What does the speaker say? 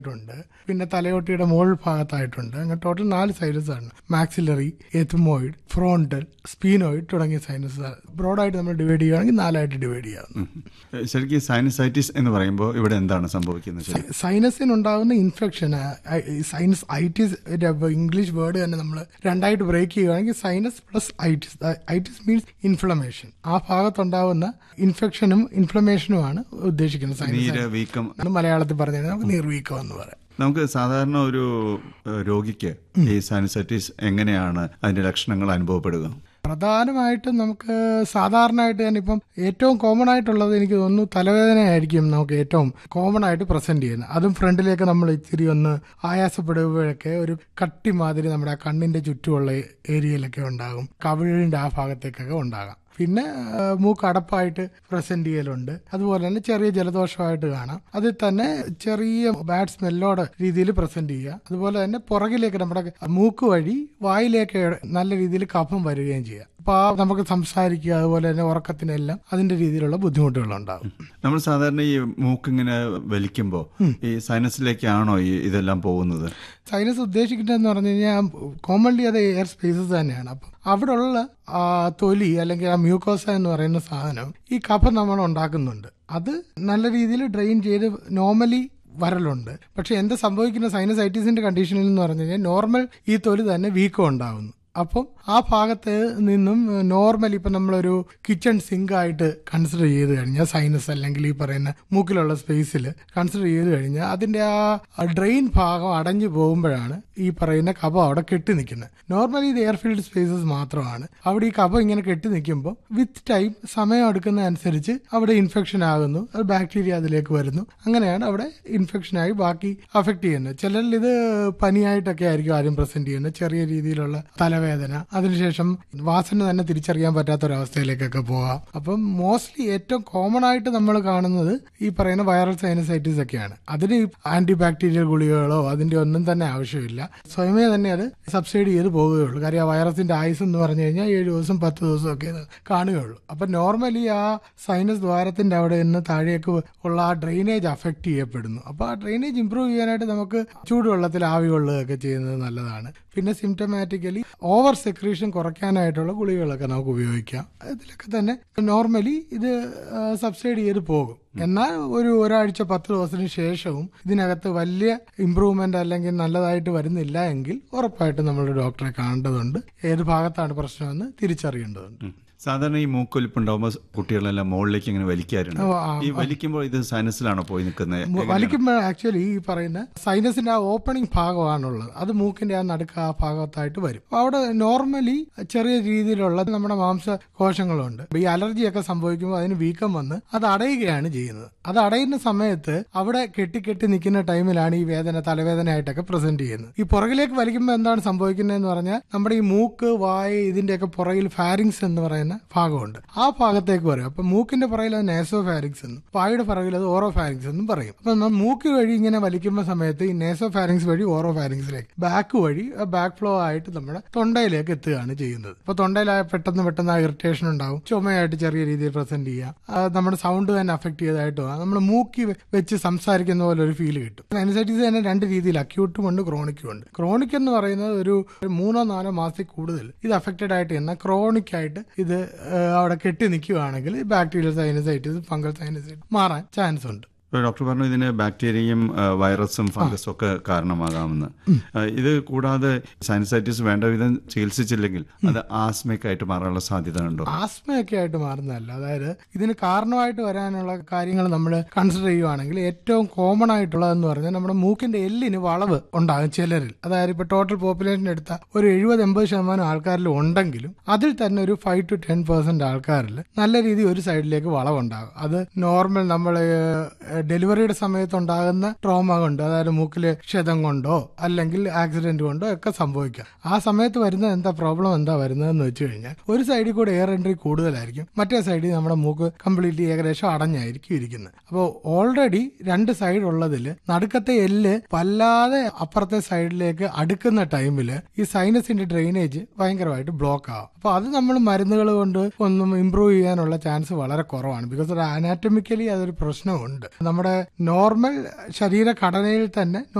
ഉണ്ട് പിന്നെ തലയോട്ടിയുടെ മുകൾ ഭാഗത്തായിട്ടുണ്ട് അങ്ങനെ ടോട്ടൽ നാല് സൈനസ് ആണ് മാക്സിലറി എത്തുമോയിഡ് ഫ്രോണ്ടൽ സ്പീനോയിഡ് തുടങ്ങിയ സൈനസ് ബ്രോഡായിട്ട് നമ്മൾ ഡിവൈഡ് ചെയ്യുകയാണെങ്കിൽ നാലായിട്ട് ഡിവൈഡ് ചെയ്യാവുന്നു ഉം. ശരിക്കും സൈനസൈറ്റിസ് എന്ന് പറയുമ്പോൾ ഇവിടെ എന്താണ് സംഭവിക്കുന്നത് ശരി സൈനസിനുണ്ടാകുന്ന infection sinus itis English word തന്നെ നമ്മൾ രണ്ടായിട്ട് ബ്രേക്ക് ചെയ്യുകയാണെങ്കിൽ sinus plus itis itis means inflammation ആ ഭാഗത്തുണ്ടാകുന്ന ഇൻഫെക്ഷനും ഇൻഫ്ലമേഷനുമാണ് ഉദ്ദേശിക്കുന്നത് നീര് സൈനസ് വീക്കം മലയാളത്തിൽ പറഞ്ഞു നമുക്ക് നീർവീക്കം എന്ന് പറയാം നമുക്ക് സാധാരണ ഒരു ഏഹ്, രോഗിക്ക് ഈ സൈനസൈറ്റിസ് എങ്ങനെയാണ് അതിന്റെ ലക്ഷണങ്ങൾ അനുഭവപ്പെടുക പ്രധാനമായിട്ടും നമുക്ക് സാധാരണയായിട്ട് തന്നെ ഇപ്പം ഏറ്റവും കോമൺ ആയിട്ടുള്ളത് എനിക്ക് തോന്നുന്നു തലവേദനയായിരിക്കും നമുക്ക് ഏറ്റവും കോമൺ ആയിട്ട് പ്രസന്റ് ചെയ്യുന്നത് അതും ഫ്രണ്ടിലേക്ക് നമ്മൾ ഇച്ചിരി ഒന്ന് ആയാസപ്പെടുമ്പോഴൊക്കെ ഒരു കട്ടി മാതിരി നമ്മുടെ ആ കണ്ണിന്റെ ചുറ്റുമുള്ള ഏരിയയിലൊക്കെ ഉണ്ടാകും കവിളിന്റെ ആ ഭാഗത്തേക്കൊക്കെ ഉണ്ടാകാം പിന്നെ ആ, മൂക്ക് അടപ്പായിട്ട് പ്രസന്റ് ചെയ്യലുണ്ട് അതുപോലെ തന്നെ ചെറിയ ജലദോഷമായിട്ട് കാണാം അതിൽ തന്നെ ചെറിയ ബാഡ് സ്മെല്ലോടെ രീതിയിൽ പ്രസന്റ് ചെയ്യുക അതുപോലെ തന്നെ പുറകിലേക്ക് നമ്മുടെ മൂക്ക് വഴി വായിലേക്ക് നല്ല രീതിയിൽ കഫം വരികയും ചെയ്യുക അപ്പൊ ആ നമുക്ക് സംസാരിക്കുക അതുപോലെ തന്നെ ഉറക്കത്തിനെല്ലാം അതിന്റെ രീതിയിലുള്ള ബുദ്ധിമുട്ടുകൾ ഉണ്ടാകും നമ്മൾ സാധാരണ ഈ മൂക്കിങ്ങനെ വലിക്കുമ്പോൾ ഈ സൈനസിലേക്കാണോ ഈ ഇതെല്ലാം പോകുന്നത് സൈനസ് ഉദ്ദേശിക്കുന്നതെന്ന് പറഞ്ഞു കഴിഞ്ഞാൽ കോമൺലി അത് എയർ സ്പേസസ് തന്നെയാണ് അപ്പം അവിടെയുള്ള ആ തൊലി അല്ലെങ്കിൽ ആ മ്യൂക്കോസ എന്ന് പറയുന്ന സാധനം ഈ കഫം നമ്മൾ ഉണ്ടാക്കുന്നുണ്ട് അത് നല്ല രീതിയിൽ ഡ്രെയിൻ ചെയ്ത് നോർമലി വരലുണ്ട് പക്ഷെ എന്താ സംഭവിക്കുന്ന സൈനസൈറ്റിസിന്റെ കണ്ടീഷനിൽ എന്ന് പറഞ്ഞു കഴിഞ്ഞാൽ നോർമൽ ഈ തൊലി തന്നെ വീക്കം ഉണ്ടാകുന്നു അപ്പം ആ ഭാഗത്ത് നിന്നും നോർമലി ഇപ്പം നമ്മളൊരു കിച്ചൺ സിങ്ക് ആയിട്ട് കൺസിഡർ ചെയ്ത് കഴിഞ്ഞാൽ സൈനസ് അല്ലെങ്കിൽ ഈ പറയുന്ന മൂക്കിലുള്ള സ്പേസിൽ കൺസിഡർ ചെയ്ത് കഴിഞ്ഞാൽ അതിന്റെ ആ ഡ്രെയിൻ ഭാഗം അടഞ്ഞു പോകുമ്പോഴാണ് ഈ പറയുന്ന കഫം അവിടെ കെട്ടി നിൽക്കുന്നത് നോർമലി ഇത് എയർഫീൽഡ് സ്പേസസ് മാത്രമാണ് അവിടെ ഈ കഫം ഇങ്ങനെ കെട്ടി നിൽക്കുമ്പോൾ വിത്ത് ടൈം സമയം എടുക്കുന്ന അനുസരിച്ച് അവിടെ ഇൻഫെക്ഷൻ ആകുന്നു അത് ബാക്ടീരിയ അതിലേക്ക് വരുന്നു അങ്ങനെയാണ് അവിടെ ഇൻഫെക്ഷൻ ആയി ബാക്കി അഫക്ട് ചെയ്യുന്നത് ചിലരിൽ ഇത് പനിയായിട്ടൊക്കെ ആയിരിക്കും ആദ്യം പ്രസന്റ് ചെയ്യുന്നത് ചെറിയ രീതിയിലുള്ള തലവേദന അതിനുശേഷം വാസന തന്നെ തിരിച്ചറിയാൻ പറ്റാത്ത ഒരവസ്ഥയിലേക്കൊക്കെ പോകാം അപ്പം മോസ്റ്റ്ലി ഏറ്റവും കോമൺ ആയിട്ട് നമ്മൾ കാണുന്നത് ഈ പറയുന്ന വൈറൽ സൈനസൈറ്റിസ് ഒക്കെയാണ് അതിന് ആന്റി ബാക്ടീരിയൽ ഗുളികകളോ അതിന്റെ ഒന്നും തന്നെ ആവശ്യമില്ല സ്വയമേ തന്നെ അത് സബ്സൈഡ് ചെയ്ത് പോവുകയുള്ളൂ കാര്യം ആ വൈറസിന്റെ ആയുസ് എന്ന് പറഞ്ഞു കഴിഞ്ഞാൽ ഏഴ് ദിവസം പത്ത് ദിവസം ഒക്കെ ഇത് കാണുകയുള്ളൂ അപ്പൊ നോർമലി ആ സൈനസ് ദ്വാരത്തിന്റെ അവിടെ നിന്ന് താഴേക്ക് ഉള്ള ആ ഡ്രെയിനേജ് അഫക്ട് ചെയ്യപ്പെടുന്നു അപ്പൊ ആ ഡ്രെയിനേജ് ഇംപ്രൂവ് ചെയ്യാനായിട്ട് നമുക്ക് ചൂടുവെള്ളത്തിൽ ആവി കൊള്ളുകയൊക്കെ ചെയ്യുന്നത് നല്ലതാണ് പിന്നെ സിംറ്റമാറ്റിക്കലി ഓവർ സെക്രീഷൻ കുറയ്ക്കാനായിട്ടുള്ള ഗുളികകളൊക്കെ നമുക്ക് ഉപയോഗിക്കാം ഇതിലൊക്കെ തന്നെ നോർമലി ഇത് സബ്സൈഡ് ചെയ്ത് പോകും എന്നാൽ ഒരു ഒരാഴ്ച പത്ത് ദിവസത്തിന് ശേഷവും ഇതിനകത്ത് വലിയ ഇമ്പ്രൂവ്മെന്റ് അല്ലെങ്കിൽ നല്ലതായിട്ട് വരുന്നില്ല എങ്കിൽ ഉറപ്പായിട്ടും നമ്മൾ ഡോക്ടറെ കാണേണ്ടതുണ്ട് ഏത് ഭാഗത്താണ് പ്രശ്നമെന്ന് തിരിച്ചറിയേണ്ടതുണ്ട് സാധാരണ ഈ മൂക്കൊലിപ്പുണ്ടാവുമ്പോൾ കുട്ടികളെല്ലാം മുകളിലേക്ക് ഇങ്ങനെ വലിക്കാറുണ്ട് ഓ, ആ, ഈ വലിക്കുമ്പോൾ ഇത് സൈനസിലാണോ പോയി നിൽക്കുന്നത് മു- വലിക്കുമ്പോൾ ആക്ച്വലി ഈ പറയുന്ന സൈനസിന്റെ ആ ഓപ്പണിംഗ് ഭാഗമാണുള്ളത് അത് മൂക്കിന്റെ ആ നടുക്ക് ആ ഭാഗത്തായിട്ട് വരും അപ്പൊ അവിടെ നോർമലി ചെറിയ രീതിയിലുള്ള നമ്മുടെ മാംസകോശങ്ങളുണ്ട് ഈ അലർജിയൊക്കെ സംഭവിക്കുമ്പോൾ അതിന് വീക്കം വന്ന് അത് അടയുകയാണ് ചെയ്യുന്നത് അത് അടയുന്ന സമയത്ത് അവിടെ കെട്ടി കെട്ടി നിൽക്കുന്ന ടൈമിലാണ് ഈ വേദന തലവേദനയായിട്ടൊക്കെ പ്രസന്റ് ചെയ്യുന്നത് ഈ പുറകിലേക്ക് വലിക്കുമ്പോൾ എന്താണ് സംഭവിക്കുന്നതെന്ന് പറഞ്ഞാൽ നമ്മുടെ ഈ മൂക്ക് വായ ഇതിന്റെയൊക്കെ പുറകിൽ ഫാരിങ്സ് എന്ന് പറയുന്ന ഭാഗമുണ്ട് ആ ഭാഗത്തേക്ക് വരും അപ്പൊ മൂക്കിന്റെ പുറകിൽ അത് നേസോ ഫാരിങ്സ് എന്നും വായുടെ പുറകിൽ അത് ഓറോ ഫാരിങ്സ് എന്നും പറയും അപ്പൊ നമ്മൾ മൂക്ക് വഴി ഇങ്ങനെ വലിക്കുമ്പോൾ സമയത്ത് ഈ നേസോ ഫാരിങ്സ് വഴി ഓറോ ഫാരിങ്സിലേക്ക് ബാക്ക് വഴി ബാക്ക് ഫ്ലോ ആയിട്ട് നമ്മുടെ തൊണ്ടയിലേക്ക് എത്തുകയാണ് ചെയ്യുന്നത് അപ്പൊ തൊണ്ടയിലായ പെട്ടെന്ന് പെട്ടെന്ന് ആ ഇറിറ്റേഷൻ ഉണ്ടാവും ചുമയായിട്ട് ചെറിയ രീതിയിൽ പ്രസന്റ് ചെയ്യാം ആ, നമ്മുടെ സൗണ്ട് തന്നെ അഫക്ട് ചെയ്തതായിട്ട് നമ്മുടെ മൂക്കി വെ- വെച്ച് സംസാരിക്കുന്ന പോലെ ഒരു ഫീൽ കിട്ടും അനസൈറ്റിസ് തന്നെ രണ്ട് രീതിയിൽ അക്യൂട്ടും ഉണ്ട് ക്രോണിക്കും ഉണ്ട് ക്രോണിക് എന്ന് പറയുന്നത് ഒരു ഒരു മൂന്നോ നാലോ മാസത്തിൽ കൂടുതൽ ഇത് അഫക്റ്റഡ് ആയിട്ട് എന്നാൽ ക്രോണിക് ആയിട്ട് ഇത് ആ, അവിടെ കെട്ടി നിൽക്കുകയാണെങ്കിൽ ബാക്ടീരിയൽ സൈനസൈറ്റിസ് ഫംഗൽ സൈനസൈറ്റിസ് മാറാൻ ചാൻസ് ഉണ്ട് ഇപ്പോൾ ഡോക്ടർ പറഞ്ഞു ഇതിന് ബാക്ടീരിയയും ആ, വൈറസും ഫംഗസും ഒക്കെ കാരണമാകാമെന്ന് ആ, ഇത് കൂടാതെ സൈനസൈറ്റിസ് വേണ്ട വിധം ചികിത്സിച്ചില്ലെങ്കിൽ അത് ആസ്മയ്ക്കായിട്ട് മാറാനുള്ള സാധ്യത ഉണ്ടോ ആസ്മയൊക്കെ ആയിട്ട് മാറുന്നതല്ല അതായത് ഇതിന് കാരണമായിട്ട് വരാനുള്ള കാര്യങ്ങൾ നമ്മൾ കൺസിഡർ ചെയ്യുവാണെങ്കിൽ ഏറ്റവും കോമൺ ആയിട്ടുള്ളതെന്ന് പറഞ്ഞാൽ നമ്മുടെ മൂക്കിന്റെ എല്ലിന് വളവ് ഉണ്ടാകും ചിലരിൽ അതായത് ഇപ്പൊ ടോട്ടൽ പോപ്പുലേഷൻ എടുത്ത ഒരു എഴുപത് എൺപത് ശതമാനം ആൾക്കാരിൽ ഉണ്ടെങ്കിലും അതിൽ തന്നെ ഒരു ഫൈവ് ടു ടെൻ പെർസെന്റ് ആൾക്കാരിൽ നല്ല രീതിയിൽ ഒരു സൈഡിലേക്ക് വളവുണ്ടാകും അത് നോർമൽ നമ്മൾ ഡെലിവറിയുടെ സമയത്ത് ഉണ്ടാകുന്ന ട്രോമ കൊണ്ട് അതായത് മൂക്കിലെ ക്ഷതം കൊണ്ടോ അല്ലെങ്കിൽ ആക്സിഡന്റ് കൊണ്ടോ ഒക്കെ സംഭവിക്കാം ആ സമയത്ത് വരുന്ന എന്താ പ്രോബ്ലം എന്താ വരുന്നതെന്ന് വെച്ച് കഴിഞ്ഞാൽ ഒരു സൈഡിൽ കൂടെ എയർ എൻട്രി കൂടുതലായിരിക്കും മറ്റേ സൈഡിൽ നമ്മുടെ മൂക്ക് കംപ്ലീറ്റ്ലി ഏകദേശം അടഞ്ഞായിരിക്കും ഇരിക്കുന്നത് അപ്പോൾ ഓൾറെഡി രണ്ട് സൈഡ് ഉള്ളതിൽ നടുക്കത്തെ എല്ല് വല്ലാതെ അപ്പുറത്തെ സൈഡിലേക്ക് അടുക്കുന്ന ടൈമിൽ ഈ സൈനസിന്റെ ഡ്രെയിനേജ് ഭയങ്കരമായിട്ട് ബ്ലോക്ക് ആവും അപ്പൊ അത് നമ്മൾ മരുന്നുകൾ കൊണ്ട് ഒന്നും ഇമ്പ്രൂവ് ചെയ്യാനുള്ള ചാൻസ് വളരെ കുറവാണ് ബിക്കോസ് അത് അനാറ്റമിക്കലി അതൊരു പ്രശ്നമുണ്ട് നമ്മുടെ നോർമൽ ശരീരഘടനയിൽ തന്നെ